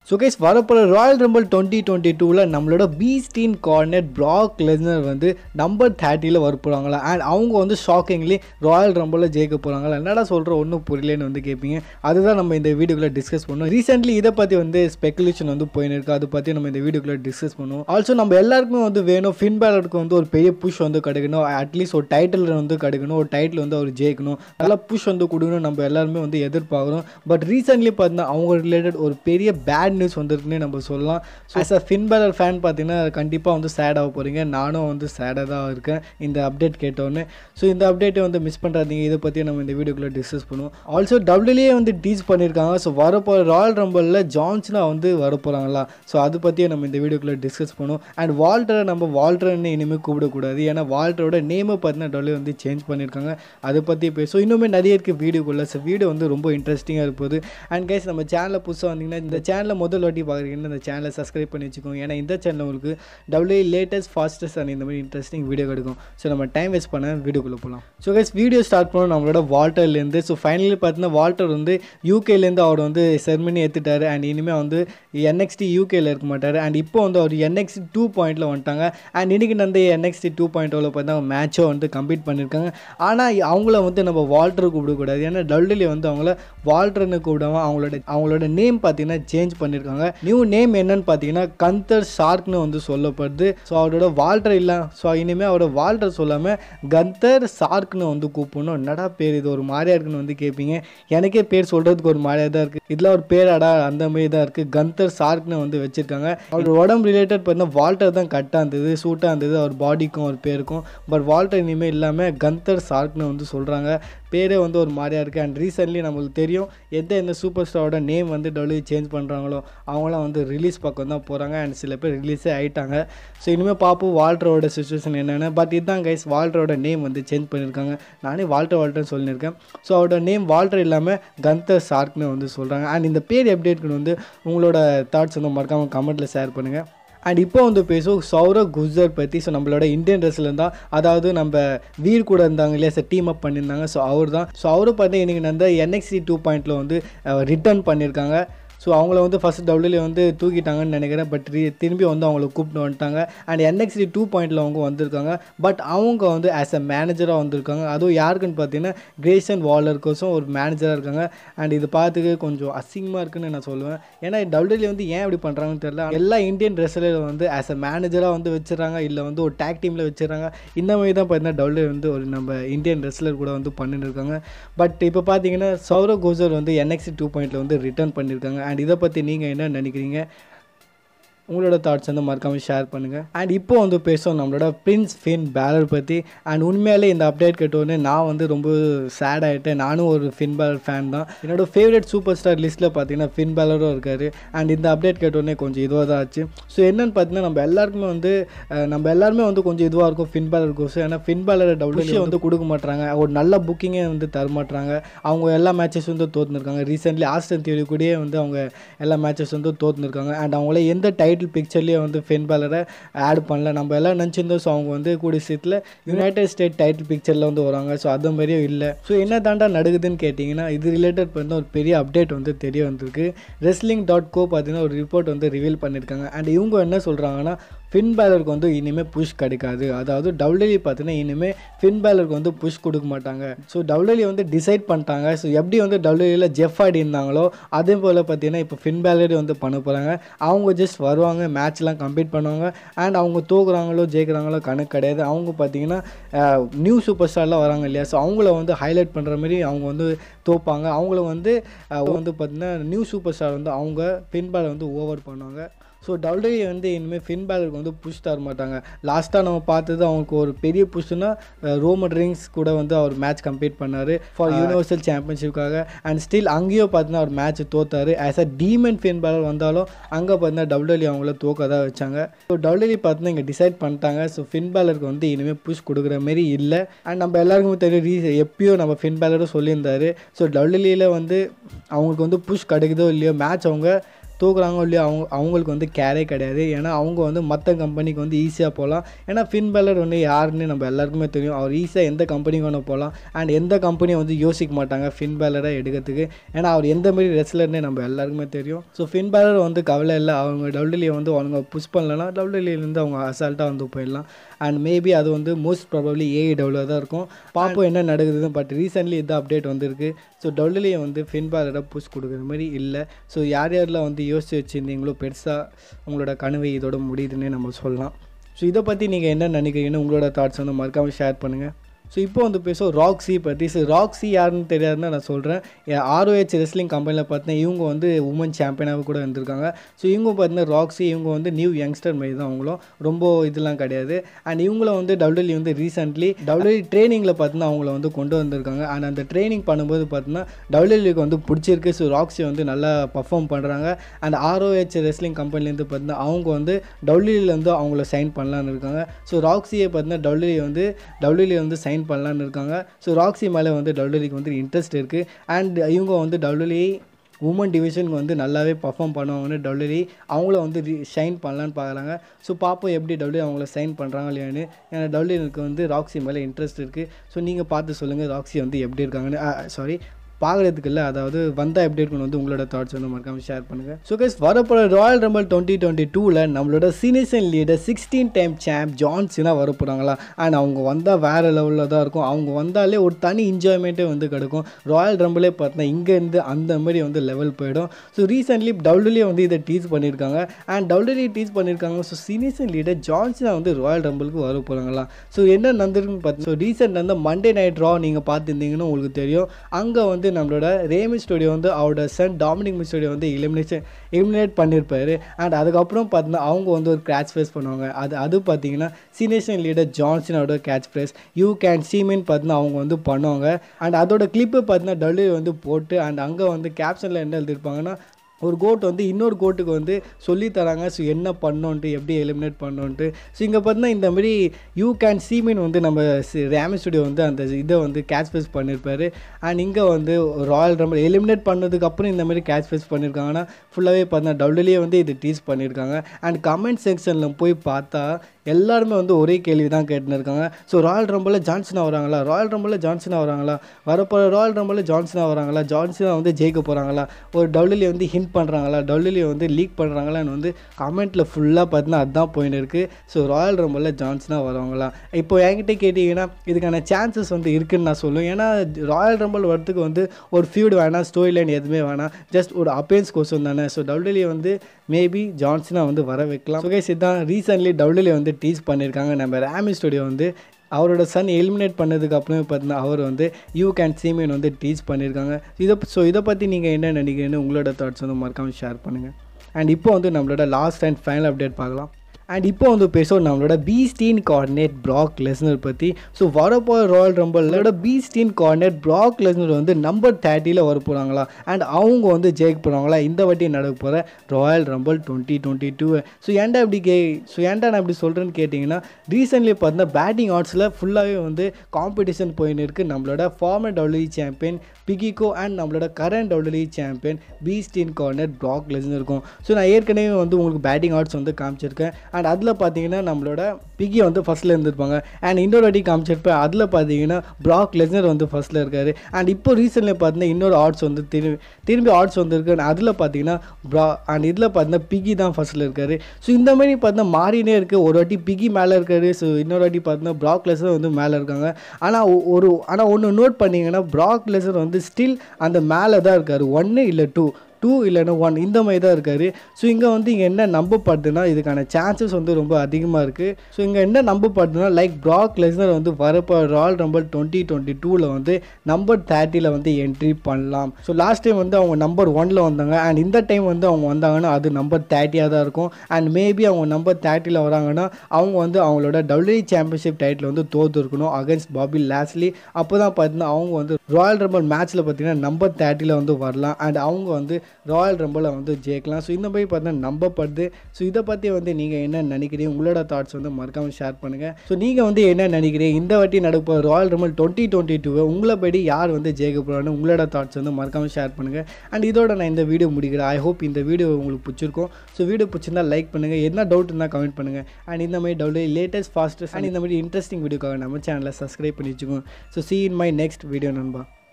so guys வரப்போகிற royal rumble twenty twenty டூவில் நம்மளோட பீஸ்டீன் கார்னெட் ப்ராக் லெஸ்னர் வந்து நம்பர் தேர்ட்டியில் வர போகிறாங்களா அண்ட் அவங்க வந்து ஷாக்கிங்லி ராயல் ரம்பிளில் ஜெயிக்க போகிறாங்களா என்னடா சொல்கிற ஒன்றும் புரியலன்னு வந்து கேட்பீங்க அதுதான் நம்ம இந்த வீடியோக்குள்ளே டிஸ்கஸ் பண்ணுவோம் ரீசென்ட்லி இதை பற்றி வந்து ஸ்பெகுலேஷன் வந்து போயின்னு இருக்கு அதை பற்றி நம்ம இந்த வீடியோக்குள்ளே டிஸ்கஸ் பண்ணுவோம் ஆல்சோ நம்ம எல்லாருக்குமே வந்து வேணும் ஃபின் பேலருக்கு வந்து ஒரு பெரிய புஷ் வந்து கிடைக்கணும் அட்லீஸ்ட் ஒரு டைட்டில் வந்து கிடைக்கணும் ஒரு டைட்டில் வந்து அவர் ஜெயிக்கணும் நல்லா புஷ் வந்து கொடுக்கணும் நம்ம எல்லாருமே வந்து எதிர்பார்க்குறோம் பட் ரீசென்ட்லி பார்த்தீங்கன்னா அவங்க ரிலேட்டட் ஒரு பெரிய பேட் நியூஸ் வந்திருக்குன்னே நம்ம சொல்லலாம் so as a Finn Balor fan பார்த்தீங்கன்னா கண்டிப்பாக வந்து சேட் ஆக போகிறீங்க நானும் வந்து சேடாக தான் இருக்கேன் இந்த அப்டேட் கேட்டோன்னே ஸோ இந்த அப்டேட்டை வந்து மிஸ் பண்ணுறாதீங்க இதை பற்றி நம்ம இந்த வீடியோக்குள்ளே டிஸ்கஸ் பண்ணுவோம் ஆல்சோ டபிள்யூலே வந்து டீச் பண்ணியிருக்காங்க ஸோ வரப்போ ராயல் ரம்பலில் ஜான்ஸ்னா வந்து வரப்போகிறாங்களா ஸோ அதை பற்றியே நம்ம இந்த வீடியோக்குள்ளே டிஸ்கஸ் பண்ணுவோம் அண்ட் வால்டரை நம்ம வால்டர்னு இனிமேல் கூப்பிடக்கூடாது ஏன்னா வால்டரோட நேமை பார்த்தீங்கன்னா டபிள்யூ வந்து சேஞ்ச் பண்ணியிருக்காங்க அதை பற்றி பேசுவோம் இன்னுமே நிறைய இருக்குது வீடியோக்குள்ளே ஸோ வீடியோ வந்து ரொம்ப இன்ட்ரெஸ்டிங்காக இருப்போது அண்ட் கைஸ் நம்ம சேனலில் புதுசாக வந்தீங்கன்னா இந்த சேனலில் முதல் வாட்டி பார்க்குறீங்கன்னா இந்த சேனலை சப்ஸ்கிரைப் பண்ணி வச்சுக்கோங்க ஏன்னா இந்த சேனல் உங்களுக்கு டபிள்யூ லேட்டஸ்ட் ஃபாஸ்டஸ்ட் அண்ட் இந்த மாதிரி இன்ட்ரெஸ்டிங் வீடியோ கிடைக்கும் ஸோ நம்ம டைம் வேஸ்ட் பண்ண வீடியோக்குள்ளே போகலாம் ஸோ கைஸ் வீடியோ ஸ்டார்ட் பண்ணோம் நம்மளோட வால்டர்லேருந்து ஸோ ஃபைனலி பார்த்தீங்கன்னா வால்டர் வந்து யூகேலேருந்து அவர் வந்து செர்மனி ஏற்றுட்டாரு அண்ட் இனிமேல் வந்து என்எக்ஸ்டி யூகேல இருக்க மாட்டார் அண்ட் இப்போ வந்து அவர் என்எக்ஸ்டி டூ பாயிண்ட்டில் வந்துட்டாங்க அண்ட் இன்றைக்கி வந்து என்எக்ஸ்டி டூ பாயிண்ட் ஓவில் பார்த்தா மேட்சோ வந்து கம்ப்ளீட் பண்ணியிருக்காங்க ஆனால் அவங்கள வந்து நம்ம வால்டர் கூப்பிடக்கூடாது ஏன்னா டல்டலி வந்து அவங்கள வால்டர்னு கூப்பிடாம அவங்களோட அவங்களோட நேம் பார்த்தீங்கன்னா சேஞ்ச் பண்ணியிருக்காங்க நியூ நேம் என்னன்னு பார்த்தீங்கன்னா கந்தர் ஷார்க்னு வந்து சொல்லப்படுது ஸோ அவரோட வால்டர் இல்லை ஸோ இனிமேல் அவரோட வால்டர் சொல்லாமல் கந்தர் ஷார்க்னு வந்து கூப்பிடணும் என்னடா பேர் இது ஒரு மாதிரியா இருக்குன்னு வந்து கேட்பீங்க எனக்கே பேர் சொல்கிறதுக்கு ஒரு மாதிரியாக தான் இருக்குது இதில் ஒரு பேராடா அந்த மாதிரி தான் இருக்குது கந்தர் ஷார்க்னு வந்து வச்சுருக்காங்க அவர் உடம்பு ரிலேட்டட் பார்த்தீங்கன்னா வால்டர் தான் கட்டாக இருந்தது சூட்டாக இருந்தது அவர் பாடிக்கும் அவர் பேருக்கும் பட் வால்டர் இனிமேல் இல்லாமல் கந்தர் ஷார்க்னு வந்து சொல்கிறாங்க பேரே வந்து ஒரு மாதிரியா இருக்குது அண்ட் ரீசெண்ட்லி நம்மளுக்கு தெரியும் எந்த எந்த சூப்பர் ஸ்டாரோட நேம் வந்து டபிள்யூ சேஞ்ச் பண்ணுறாங்களோ அவங்களாம் வந்து ரிலீஸ் பக்கம் தான் போகிறாங்க அண்ட் சில பேர் ரிலீஸே ஆகிட்டாங்க ஸோ இனிமேல் பார்ப்போம் வால்டரோட சுச்சுவேஷன் என்னென்னு பட் இதுதான் கைஸ் வால்டரோட நேம் வந்து சேஞ்ச் பண்ணியிருக்காங்க நானே வால்டர் வால்டர்னு சொல்லியிருக்கேன் ஸோ அவரோட நேம் வால்டர் இல்லாமல் கந்தர் ஷார்க்னு வந்து சொல்கிறாங்க அண்ட் இந்த பேர் எப்படி இருக்குன்னு வந்து உங்களோட தாட்ஸ் வந்து மறக்காமல் கமெண்ட்டில் ஷேர் பண்ணுங்கள் அண்ட் இப்போ வந்து பேசுவோம் சௌரவ் குஜர் பற்றி ஸோ நம்மளோட இந்தியன் ரெஸ்லர் தான் அதாவது நம்ம வீர் கூட இருந்தாங்க இல்லையா சார் டீம் அப் பண்ணியிருந்தாங்க ஸோ அவர் தான் ஸோ அவரு பார்த்தா இன்றைக்கி வந்து என்எக்சி டூ பாயிண்ட்டில் வந்து ரிட்டர்ன் பண்ணியிருக்காங்க ஸோ அவங்கள வந்து ஃபஸ்ட் டபிள்யூல வந்து தூக்கிட்டாங்கன்னு நினைக்கிறேன் பட் திரும்பி வந்து அவங்கள கூப்பிட்டு வந்துட்டாங்க அண்ட் என்எக்ஸ்டி டூ பாயிண்டில் அவங்க வந்திருக்காங்க பட் அவங்க வந்து ஆஸ் அ மேனேஜராக வந்திருக்காங்க அதுவும் யாருக்குன்னு பார்த்தீங்கன்னா கிரேசன் வாலருக்கோசம் ஒரு மேனேஜராக இருக்காங்க அண்ட் இது பார்த்துக்க கொஞ்சம் அசிங்கமாக இருக்குன்னு நான் சொல்லுவேன் ஏன்னா டபிள்யூல வந்து ஏன் இப்படி பண்ணுறாங்கன்னு தெரியல எல்லா இந்தியன் ரெஸ்லர் வந்து ஆஸ் அ மேனேஜராக வந்து வச்சுறாங்க இல்லை வந்து ஒரு டேக் டீமில் வச்சுறாங்க இந்த மாதிரி தான் பார்த்தீங்கன்னா டபிள்யூ வந்து ஒரு நம்ம இந்தியன் ரெஸ்லர் கூட வந்து பண்ணிட்டு இருக்காங்க பட் இப்போ பார்த்தீங்கன்னா சௌரவ் கோசர் வந்து என்எக்ஸி டூ பாயிண்டில் வந்து ரிட்டர்ன் பண்ணியிருக்காங்க அண்ட் இதை பற்றி நீங்கள் என்ன நினைக்கிறீங்க உங்களோட தாட்ஸ் வந்து மறக்காமல் ஷேர் பண்ணுங்கள் அண்ட் இப்போ வந்து பேசுவோம் நம்மளோட பிரின்ஸ் ஃபின் பேலர் பற்றி அண்ட் உண்மையாலே இந்த அப்டேட் கேட்டோடனே நான் வந்து ரொம்ப சேட் ஆகிட்டேன் நானும் ஒரு ஃபின் பேலர் ஃபேன் தான் என்னோட ஃபேவரட் சூப்பர் ஸ்டார் லிஸ்ட்டில் பார்த்தீங்கன்னா ஃபின் பேலரும் இருக்கார் அண்ட் இந்த அப்டேட் கேட்டோடனே கொஞ்சம் இதுவாக தான் ஆச்சு ஸோ என்னென்னு பார்த்தீங்கன்னா நம்ம எல்லாருக்குமே வந்து நம்ம எல்லாருமே வந்து கொஞ்சம் இதுவாக இருக்கும் ஃபின் பேலர் கோர்ஸ் ஏன்னா ஃபின் பேலர் டபுள்யூ வந்து கொடுக்க மாட்டாங்க ஒரு நல்ல புக்கிங்கே வந்து தர மாட்டாங்க அவங்க எல்லா மேட்சஸ் வந்து தோற்றுருக்காங்க ரீசெண்ட்லி ஆஸ்டன் தியரி கூடயே வந்து அவங்க எல்லா மேட்சஸ் வந்து தோற்றுருக்காங்க அண்ட் அவங்கள எந்த டைட்டில் பிக்சர்லேயே வந்து ஃபென் பேலரை ஆட் பண்ணல நம்ம எல்லாம் நினச்சிருந்தோம் ஸோ அவங்க வந்து கூடிய சீட்டில் யுனைடெட் ஸ்டேட் டைட்டில் பிக்சரில் வந்து வராங்க ஸோ அது மாதிரியும் இல்லை ஸோ என்ன தாண்டா நடக்குதுன்னு கேட்டிங்கன்னா இது ரிலேட்டட் பண்ண ஒரு பெரிய அப்டேட் வந்து தெரிய வந்திருக்கு ரெஸ்லிங் டாட் கோ பார்த்தீங்கன்னா ஒரு ரிப்போர்ட் வந்து ரிவீல் பண்ணியிருக்காங்க அண்ட் இவங்க என்ன சொல்கிறாங்கன்னா ஃபின் பேலருக்கு வந்து இனிமேல் புஷ் கிடைக்காது அதாவது டபிள்யூ பார்த்தீங்கன்னா இனிமேல் ஃபின் பேலருக்கு வந்து புஷ் கொடுக்க மாட்டாங்க ஸோ டபிள்யூ வந்து டிசைட் பண்ணிட்டாங்க ஸோ எப்படி வந்து டபிள்யூவில் ஜெஃப் ஆடி இருந்தாங்களோ அதே போல் பார்த்தீங்கன்னா இப்போ ஃபின் பேலரி வந்து பண்ண போகிறாங்க அவங்க ஜஸ்ட் வருவாங்க மேட்ச்லாம் கம்ப்ளீட் பண்ணுவாங்க அண்ட் அவங்க தோக்குறாங்களோ ஜெயிக்கிறாங்களோ கணக்கு கிடையாது அவங்க பார்த்தீங்கன்னா நியூ சூப்பர் ஸ்டார்லாம் வராங்க இல்லையா ஸோ அவங்கள வந்து ஹைலைட் பண்ணுற மாதிரி அவங்க வந்து தோப்பாங்க அவங்கள வந்து வந்து பார்த்திங்கன்னா நியூ சூப்பர் ஸ்டார் வந்து அவங்க ஃபின் பேலர் வந்து ஓவர் பண்ணுவாங்க ஸோ டபிள்யூ வந்து இனிமேல் ஃபின் பேலருக்கு வந்து புஷ் தர மாட்டாங்க லாஸ்ட்டாக நம்ம பார்த்தது அவங்களுக்கு ஒரு பெரிய புஷ்னா ரோமன் ரிங்ஸ் கூட வந்து அவர் மேட்ச் கம்ப்ளீட் பண்ணார் ஃபார் யூனிவர்சல் சாம்பியன்ஷிப்காக அண்ட் ஸ்டில் அங்கேயும் பார்த்தீங்கன்னா அவர் மேட்ச் தோத்தார் as a demon Finn Balor வந்தாலும் அங்கே பார்த்தீங்கன்னா டபிள்யூ அவங்கள தோக்க தான் வச்சாங்க ஸோ டபிள்யூ பார்த்தீங்கன்னா இங்கே டிசைட் பண்ணிட்டாங்க ஸோ ஃபின் பேலருக்கு வந்து இனிமேல் புஷ் கொடுக்குற மாரி இல்லை அண்ட் நம்ம எல்லாருக்குமே தெரியும் ரீ எப்பயோ நம்ம ஃபின் பேலரும் சொல்லியிருந்தாரு ஸோ டபிள்யூல வந்து அவங்களுக்கு வந்து புஷ் கிடைக்குதோ இல்லையோ மேட்ச் அவங்க தூக்குறாங்க இல்லையோ அவங்க அவங்களுக்கு வந்து கேரே கிடையாது ஏன்னா அவங்க வந்து மற்ற கம்பெனிக்கு வந்து ஈஸியாக போகலாம் ஏன்னா ஃபின் பேலர் வந்து யாருன்னு நம்ம எல்லாருக்குமே தெரியும் அவர் ஈஸியாக எந்த கம்பெனிக்கு வேணால் போகலாம் அண்ட் எந்த கம்பெனியும் வந்து யோசிக்க மாட்டாங்க ஃபின் பேலரை எடுக்கிறதுக்கு ஏன்னா அவர் எந்த மாதிரி ரெஸ்லர்னே நம்ம எல்லாருக்குமே தெரியும் ஸோ ஃபின் பேலர் வந்து கவலை இல்லை அவங்க டபிள்யூலியை வந்து அவங்க புஷ் பண்ணலன்னா டபிள்யூலியிலேருந்து அவங்க அசால்ட்டாக வந்து போயிடலாம் அண்ட் மேபி அது வந்து மோஸ்ட் ப்ராபப்ளி ஏஐ டபிள்யூ தான் இருக்கும் பார்ப்போம் என்ன நடக்குதுன்னு பட் ரீசெண்ட்லி இந்த அப்டேட் வந்திருக்கு ஸோ டபிள்யூலியை வந்து ஃபின் பேலரை புஷ் கொடுக்குற மாதிரி இல்லை ஸோ யார் யாரெல்லாம் வந்து யோசிச்சு வச்சுருந்தீங்களோ பெருசாக உங்களோட கனவு இதோட முடியுதுன்னே நம்ம சொல்லலாம் ஸோ இதை பற்றி நீங்கள் என்ன நினைக்கிறீங்கன்னு உங்களோட தாட்ஸ் வந்து மறக்காமல் ஷேர் பண்ணுங்கள் ஸோ இப்போ வந்து பேசுவோம் ராக்ஸி பற்றி ஸோ ராக்ஸி யாருன்னு தெரியாதுன்னு நான் சொல்கிறேன் ஆர்ஓஹெச் ரெஸ்லிங் கம்பெனியில் பார்த்தீங்கன்னா இவங்க வந்து உமன் சாம்பியனாக கூட இருந்திருக்காங்க ஸோ இவங்க பார்த்தீங்கன்னா ராக்ஸி இவங்க வந்து நியூ யங்ஸ்டர் மாதிரி தான் அவங்களும் ரொம்ப இதெல்லாம் கிடையாது அண்ட் இவங்கள வந்து டபிள்யூ வந்து ரீசெண்ட்லி டபிள்யூ ட்ரைனிங்கில் பார்த்தீங்கன்னா அவங்கள வந்து கொண்டு வந்திருக்காங்க அண்ட் அந்த ட்ரைனிங் பண்ணும்போது பார்த்தீங்கன்னா டபிள்யூக்கு வந்து பிடிச்சிருக்கு ஸோ ராக்ஸி வந்து நல்லா பர்ஃபார்ம் பண்ணுறாங்க அண்ட் ஆர்ஓஹெச் ரெஸ்லிங் கம்பெனிலேருந்து பார்த்தீங்கன்னா அவங்க வந்து டபிள்யூலேருந்து அவங்கள சைன் பண்ணலான்னு இருக்காங்க ஸோ ராக்ஸியை பார்த்தீங்கன்னா டபிள்யூ வந்து டபிள்யூ வந்து சைன் பண்ணலான்னு இருக்காங்க ஸோ ராக்ஸி மேலே வந்து டபிள்யூக்கு வந்து இன்ட்ரெஸ்ட் இருக்குது அண்ட் இவங்க வந்து டபிள்யூ உமன் டிவிஷனுக்கு வந்து நல்லாவே பர்ஃபார்ம் பண்ணுவாங்கன்னு டபிள்யூ அவங்கள வந்து ஷைன் பண்ணலான்னு பார்க்குறாங்க ஸோ பார்ப்போம் எப்படி டபிள்யூ அவங்கள சைன் பண்ணுறாங்க இல்லையான்னு ஏன்னா டபிள்யூக்கு வந்து ராக்ஸி மேலே இன்ட்ரெஸ்ட் இருக்குது ஸோ நீங்கள் பார்த்து சொல்லுங்கள் ராக்ஸி வந்து எப்படி இருக்காங்கன்னு சாரி பார்க்குறதுக்கு இல்லை அதாவது வந்தால் எப்படி இருக்குன்னு வந்து உங்களோட தாட்ஸ் வந்து மறக்காமல் ஷேர் பண்ணுங்கள் ஸோ கைஸ் வரப்போகிற ராயல் ரம்பல் டுவெண்ட்டி டுவெண்ட்டி டூவில் நம்மளோட Cenation leader sixteen time champ John Cena வரப்போகிறாங்களா அண்ட் அவங்க வந்தால் வேறு லெவலில் தான் இருக்கும் அவங்க வந்தாலே ஒரு தனி என்ஜாய்மெண்ட்டே வந்து கிடைக்கும் ராயல் ரம்பிளே பார்த்தா இங்கேருந்து அந்த மாதிரி வந்து லெவல் போயிடும் ஸோ ரீசெண்ட்லி டபிள்யூலே வந்து இதை டீச் பண்ணியிருக்காங்க அண்ட் டபிள்யூலே டீச் பண்ணியிருக்காங்க ஸோ சீனியர்ஸன் லீடர் ஜான்சினா வந்து ராயல் ரம்பிளுக்கு வர போகிறாங்களா ஸோ என்ன நடந்திருக்குன்னு பார்த்து ஸோ ரீசெண்ட் வந்து மண்டே நைட் ரா நீங்கள் பார்த்துருந்தீங்கன்னு உங்களுக்கு தெரியும் அங்கே வந்து நம்மளோட ரேமி ஸ்டுடியோ வந்து அவரோட சன் டாமினிக் ஸ்டுடியோ வந்து எலிமினேஷன் எலிமினேட் பண்ணியிருப்பாரு அண்ட் அதுக்கப்புறம் பார்த்தீங்கன்னா அவங்க வந்து ஒரு கேட்ச் ஃபேஸ் பண்ணுவாங்க அது அது பார்த்தீங்கன்னா சீனியர்ஷன் லீடர் ஜான்சனோட கேட்ச் ஃபேஸ் யூ கேன் சீமின்னு பார்த்தீங்கன்னா அவங்க வந்து பண்ணுவாங்க அண்ட் அதோட கிளிப்பு பார்த்தீங்கன்னா டபிள்யூ வந்து போட்டு அண்ட் அங்கே வந்து கேப்ஷனில் என்ன எழுதியிருப்பாங்கன்னா ஒரு கோட் வந்து இன்னொரு கோட்டுக்கு வந்து சொல்லி தராங்க ஸோ என்ன பண்ணோன்ட்டு எப்படி எலிமினேட் பண்ணோன்ட்டு ஸோ இங்கே பார்த்தீங்கன்னா இந்த மாதிரி யூ கேன் சீமின் வந்து நம்ம ரேமி ஸ்டுடியோ வந்து அந்த இதை வந்து கேட்ச் ஃபேஸ் பண்ணியிருப்பாரு அண்ட் இங்கே வந்து ராயல் ரம்பல் எலிமினேட் பண்ணதுக்கப்புறம் இந்த மாதிரி கேட்ச் ஃபேஸ் பண்ணியிருக்காங்கன்னா ஃபுல்லாகவே பார்த்தீங்கன்னா டபிள்யூலேயே வந்து இது டீஸ் பண்ணியிருக்காங்க அண்ட் கமெண்ட் செக்ஷனில் போய் பார்த்தா எல்லாருமே வந்து ஒரே கேள்வி தான் கேட்டுன்னு இருக்காங்க ஸோ ராயல் ரம்பில் ஜான்சனா வராங்களா ராயல் ரம்பில் ஜான்சனா வராங்களா வரப்போகிற ராயல் ரம்பில் ஜான்சனா வராங்களா ஜான்சனா வந்து ஜெயிக்க போகிறாங்களா ஒரு டபிள்யூ வந்து ஹிண்ட் பண்ணுறாங்களா டபிள்யூ வந்து லீக் பண்ணுறாங்களான்னு வந்து கமெண்ட்டில் ஃபுல்லாக பார்த்தீங்கன்னா அதுதான் போயின்னு இருக்குது ஸோ ராயல் ரம்பில் ஜான்சனா வருவாங்களா இப்போ என்கிட்ட கேட்டிங்கன்னா இதுக்கான சான்சஸ் வந்து இருக்குன்னு நான் சொல்லுவேன் ஏன்னா ராயல் ரம்பிள் வரதுக்கு வந்து ஒரு ஃபியூட் வேணாம் ஸ்டோரி லைன் எதுவுமே வேணாம் ஜஸ்ட் ஒரு அப்பேன்ஸ் கோஷம் தானே ஸோ டபிள்யூ வந்து மேபி ஜான்சனா வந்து வர வைக்கலாம் ஸோ கைஸ் இதான் ரீசெண்ட்லி டபிள்யூ வந்து டீஸ் பண்ணியிருக்காங்க நம்ம ரேமி ஸ்டுடியோ வந்து அவரோட சன் எலிமினேட் பண்ணதுக்கு அப்புறமே பார்த்தீங்கன்னா அவர் வந்து யூ கேன் சீமின் வந்து டீச் பண்ணியிருக்காங்க இதை ஸோ இதை பற்றி நீங்கள் என்ன நினைக்கிறீங்கன்னு உங்களோட தாட்ஸ் வந்து மறக்காமல் ஷேர் பண்ணுங்கள் அண்ட் இப்போ வந்து நம்மளோட லாஸ்ட் அண்ட் ஃபைனல் அப்டேட் பார்க்கலாம் அண்ட் இப்போ வந்து பேசுவோம் நம்மளோட பீஸ்டீன் கோஆர்டினேட் ப்ராக் லெஸ்னர் பற்றி ஸோ வரப்போ ராயல் ரம்பலோட பீஸ்டீன் கோஆர்டினேட் ப்ராக் லெஸ்னர் வந்து நம்பர் தேர்ட்டியில் வர போகிறாங்களா அண்ட் அவங்க வந்து ஜெயிக்க போகிறாங்களா இந்த வாட்டி நடக்க போகிற royal rumble twenty twenty two so ஏன்டா இப்படி கே ஸோ ஏன்டா நான் இப்படி சொல்கிறேன்னு கேட்டிங்கன்னா ரீசெண்ட்லி பார்த்தீங்கன்னா பேட்டிங் ஆர்ட்ஸில் ஃபுல்லாகவே வந்து காம்படிஷன் போயின்னு இருக்குது நம்மளோட ஃபார்மர் டபிள்யூ சாம்பியன் பிகிகோ அண்ட் நம்மளோட current W champion beast incarnate Brock Lesnar இருக்கும் ஸோ நான் ஏற்கனவே வந்து உங்களுக்கு பேட்டிங் ஆர்ட்ஸ் வந்து காமிச்சிருக்கேன் அண்ட் அதில் பார்த்தீங்கன்னா நம்மளோட பிகி வந்து ஃபஸ்ட்டில் இருந்திருப்பாங்க அண்ட் இன்னொரு வாட்டி காமிச்சிருப்பேன் அதில் பார்த்தீங்கன்னா ப்ராக் லெஸ்னர் வந்து ஃபஸ்ட்டில் இருக்காரு அண்ட் இப்போ ரீசெண்ட்ல பார்த்தீங்கன்னா இன்னொரு ஆர்ட்ஸ் வந்து திரும்பி திரும்பி ஆர்ட்ஸ் வந்துருக்கு அண்ட் அதில் பார்த்தீங்கன்னா ப்ரா அண்ட் இதில் பார்த்தீங்கன்னா பிகி தான் ஃபஸ்ட்டில் இருக்காரு ஸோ இந்த மாதிரி பார்த்தீங்கன்னா மாறினே இருக்குது ஒரு வாட்டி பிகி மேலே இருக்காரு ஸோ இன்னொரு வாட்டி பார்த்தீங்கன்னா ப்ராக் லெசர் வந்து மேலே இருக்காங்க ஆனால் ஒ- ஒரு ஆனால் ஒன்று நோட் பண்ணீங்கன்னா ப்ராக் லெசர் வந்து ஸ்டில் அந்த மேலே தான் இருக்கார் ஒன்று இல்லை டூ டூ இல்லைன்னா ஒன் இந்த மாதிரி தான் இருக்கார் ஸோ இங்கே வந்து இங்கே என்ன நம்பப்படுதுன்னா இதுக்கான சான்சஸ் வந்து ரொம்ப அதிகமாக இருக்குது ஸோ இங்கே என்ன நம்பப்படுதுன்னா லைக் ப்ராக் லெஸ்னர் வந்து வரப்போ ராயல் நம்பர் டுவெண்ட்டி டுவெண்ட்டி டூவில் வந்து நம்பர் தேர்ட்டியில் வந்து என்ட்ரி பண்ணலாம் ஸோ லாஸ்ட் டைம் வந்து அவங்க நம்பர் ஒனில் வந்தாங்க அண்ட் இந்த டைம் வந்து அவங்க வந்தாங்கன்னா அது நம்பர் தேர்ட்டியாக தான் இருக்கும் அண்ட் மேபி அவங்க நம்பர் தேர்ட்டியில் வராங்கன்னா அவங்க வந்து அவங்களோட டபிள்யூ சாம்பியன்ஷிப் டைட்டில் வந்து தோற்று இருக்கணும் அகேன்ஸ்ட் பாபி லாஸ்லி அப்போ தான் பார்த்தீங்கன்னா அவங்க வந்து ராயல் ரம்பல் மேட்ச்சில் பார்த்தீங்கன்னா நம்பர் தேர்ட்டியில் வந்து வரலாம் அண்ட் அவங்க வந்து ராயல் ரம்பிளை வந்து ஜெயிக்கலாம் ஸோ இந்த மாதிரி பார்த்தா நம்பப்படுது ஸோ இதை பற்றி வந்து நீங்கள் என்ன நினைக்கிறீங்க உங்களோட தாட்ஸ் வந்து மறக்காமல் ஷேர் பண்ணுங்கள் ஸோ நீங்கள் வந்து என்ன நினைக்கிறீங்க இந்த வாட்டி நடப்போ ராயல் ரம்பிள் டுவெண்ட்டி டுவெண்ட்டி டூவை உங்களை படி யார் வந்து ஜெயிக்க போகிறான்னு உங்களோட தாட்ஸ் வந்து மறக்காமல் ஷேர் பண்ணுங்கள் அண்ட் இதோட நான் இந்த வீடியோ முடிக்கிறேன் ஐ ஹோப் இந்த வீடியோ உங்களுக்கு பிடிச்சிருக்கும் ஸோ வீடியோ பிடிச்சிருந்தா லைக் பண்ணுங்கள் என்ன டவுட் இருந்தால் கமெண்ட் பண்ணுங்கள் அண்ட் இந்த மாதிரி டவுட் லேட்டஸ்ட் ஃபாஸ்டஸ்ட் அண்ட் இந்த மாதிரி இன்ட்ரெஸ்டிங் வீடியோக்காக நம்ம சேனலை சப்ஸ்கிரைப் பண்ணி வச்சுக்கோங்க so see in my next video நண்பா